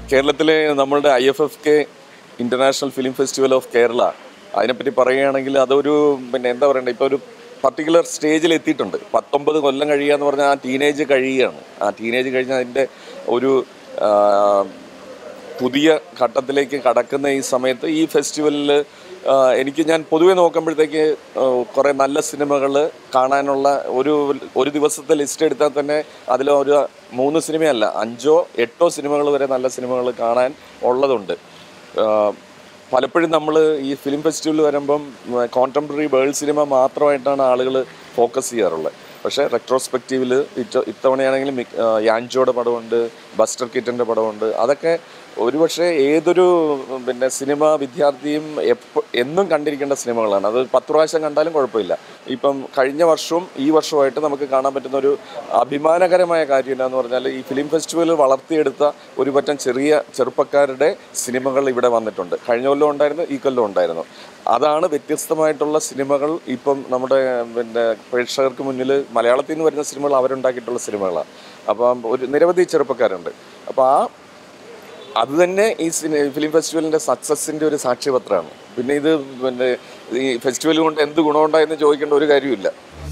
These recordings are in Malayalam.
കേരളത്തിലെ നമ്മളുടെ I F F K international film festival of Kerala അതിനെപ്പറ്റി പറയുകയാണെങ്കിൽ അതൊരു പിന്നെ എന്താ പറയണ്ടേ ഇപ്പോൾ ഒരു പർട്ടിക്കുലർ സ്റ്റേജിൽ എത്തിയിട്ടുണ്ട് പത്തൊമ്പത് കൊല്ലം കഴിയുക എന്ന് പറഞ്ഞാൽ ആ ടീനേജ് കഴിയുകയാണ് ആ ടീനേജ് കഴിഞ്ഞാൽ അതിൻ്റെ ഒരു ആ, പുതിയ ഘട്ടത്തിലേക്ക് കടക്കുന്ന ഈ സമയത്ത് ഈ ഫെസ്റ്റിവലിൽ എനിക്ക് ഞാൻ പൊതുവെ നോക്കുമ്പോഴത്തേക്ക് കുറേ നല്ല സിനിമകൾ കാണാനുള്ള ഒരു ഒരു ദിവസത്തെ ലിസ്റ്റ് എടുത്താൽ തന്നെ അതിൽ ഒരു മൂന്ന് സിനിമയല്ല അഞ്ചോ എട്ടോ സിനിമകൾ വരെ നല്ല സിനിമകൾ കാണാൻ ഉള്ളതുണ്ട് ആ, പലപ്പോഴും നമ്മൾ ഈ ഫിലിം ഫെസ്റ്റിവൽ വരുമ്പം കോണ്ടംപററി വേൾഡ് സിനിമ മാത്രമായിട്ടാണ് ആളുകൾ ഫോക്കസ് ചെയ്യാറുള്ളത് പക്ഷേ റെട്രോസ്പെക്റ്റീവിൽ ഇറ്റ ഇത്തവണയാണെങ്കിലും മിക്ക- ആ, യാൻജോയുടെ പടമുണ്ട് ബസ്റ്റർ കിറ്റൻ്റെ പടമുണ്ട് അതൊക്കെ ഒരുപക്ഷെ ഏതൊരു ഉം, പിന്നെ സിനിമ വിദ്യാർത്ഥിയും എപ്പോ എന്നും കണ്ടിരിക്കേണ്ട സിനിമകളാണ് അത് പത്ത് പ്രാവശ്യം കണ്ടാലും കുഴപ്പമില്ല ഇപ്പം കഴിഞ്ഞ വർഷവും ഈ വർഷവുമായിട്ട് നമുക്ക് കാണാൻ പറ്റുന്ന ഒരു അഭിമാനകരമായ കാര്യം എന്താന്ന് പറഞ്ഞാൽ ഈ ഫിലിം ഫെസ്റ്റിവൽ വളർത്തിയെടുത്ത ഒരു പറ്റം ചെറിയ ചെറുപ്പക്കാരുടെ സിനിമകൾ ഇവിടെ വന്നിട്ടുണ്ട് കഴിഞ്ഞ കൊല്ലം ഉണ്ടായിരുന്നു ഈ കൊല്ലം ഉണ്ടായിരുന്നു അതാണ് വ്യത്യസ്തമായിട്ടുള്ള സിനിമകൾ ഇപ്പം നമ്മുടെ പിന്നെ പ്രേക്ഷകർക്ക് മുന്നിൽ മലയാളത്തിൽ നിന്ന് വരുന്ന സിനിമകൾ അവരുണ്ടാക്കിയിട്ടുള്ള സിനിമകളാണ് അപ്പം ഒരു നിരവധി ചെറുപ്പക്കാരുണ്ട് അപ്പോൾ ആ അത് തന്നെ ഈ സിനി ഫിലിം ഫെസ്റ്റിവലിൻ്റെ സക്സസിൻ്റെ ഒരു സാക്ഷ്യപത്രമാണ് പിന്നെ ഇത് പിന്നെ ഈ ഫെസ്റ്റിവൽ കൊണ്ട് എന്ത് ഗുണമുണ്ടായെന്ന് ചോദിക്കേണ്ട ഒരു കാര്യമില്ല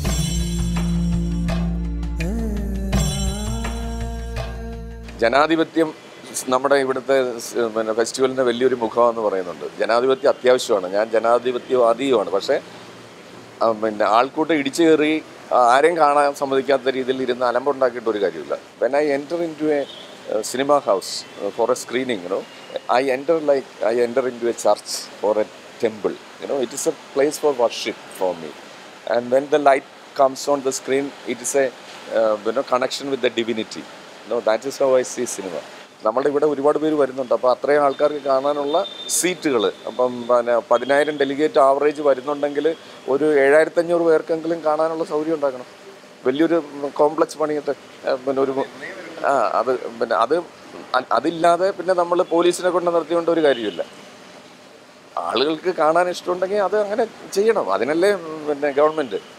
ജനാധിപത്യം നമ്മുടെ ഇവിടുത്തെ സ് പിന്നെ ഫെസ്റ്റിവലിൻ്റെ വലിയൊരു മുഖമെന്ന് പറയുന്നുണ്ട് ജനാധിപത്യം അത്യാവശ്യമാണ് ഞാൻ ജനാധിപത്യവാദിയുമാണ് പക്ഷേ ആ, പിന്നെ ആൾക്കൂട്ടം ഇടിച്ചു കയറി ആ, ആരെയും കാണാൻ സമ്മതിക്കാത്ത രീതിയിൽ ഇരുന്ന് അലമ്പുണ്ടാക്കിയിട്ട് ഒരു കാര്യമില്ല when I enter into a cinema house for a screening you know I enter like I enter into a church for a temple you know it is a place for worship for me and when the light comes on the screen it is a you know connection with the divinity no that is how I see cinema നമ്മുടെ ഇവിടെ ഒരുപാട് പേര് വരുന്നുണ്ട് അപ്പോൾ അത്രയും ആൾക്കാർക്ക് കാണാനുള്ള സീറ്റുകൾ അപ്പം പിന്നെ പതിനായിരം ഡെലിഗേറ്റ് ആവറേജ് വരുന്നുണ്ടെങ്കിൽ ഒരു ഏഴായിരത്തഞ്ഞൂറ് പേർക്കെങ്കിലും കാണാനുള്ള സൗകര്യം ഉണ്ടാക്കണം വലിയൊരു കോംപ്ലക്സ് പണിയിട്ട് ഏ, പിന്നെ ഒരു ആ അത് പിന്നെ അത് അ- അതില്ലാതെ പിന്നെ നമ്മൾ പോലീസിനെ കൊണ്ട് നിർത്തിക്കൊണ്ട് ഒരു കാര്യമില്ല ആളുകൾക്ക് കാണാൻ ഇഷ്ടമുണ്ടെങ്കിൽ അത് അങ്ങനെ ചെയ്യണം അതിനല്ലേ ഉം, പിന്നെ ഗവൺമെൻറ്